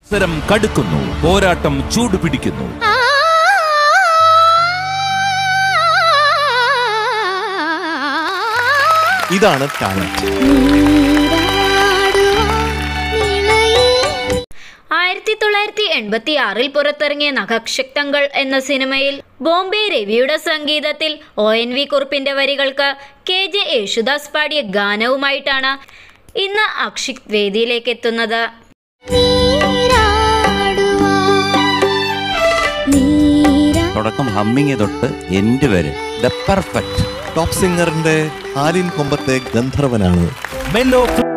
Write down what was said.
മത്സരം കടുക്കുന്നു പോരാട്ടം ചൂടുപിടിക്കുന്നു ഇതാണ് ടാലന്റ് ആയിരത്തി തൊള്ളായിരത്തി എൺപത്തി ആറിൽ പുറത്തിറങ്ങിയ നഖക്ഷക്തങ്ങൾ എന്ന സിനിമയിൽ ബോംബെ രവിയുടെ സംഗീതത്തിൽ ഒ എൻ വി കുറുപ്പിന്റെ വരികൾക്ക് കെ ജെ യേശുദാസ് പാടിയ ഗാനവുമായിട്ടാണ് ഇന്ന് അക്ഷിത് വേദിയിലേക്ക് എത്തുന്നത് തുടക്കം ഹമ്മിങ് തൊട്ട് എൻഡ് വരെ ദ പെർഫെക്റ്റ് ടോപ്പ് സിംഗറിന്റെ ആലിൻ കൊമ്പത്തെ ഗന്ധർവനാണ് മെല്ലോ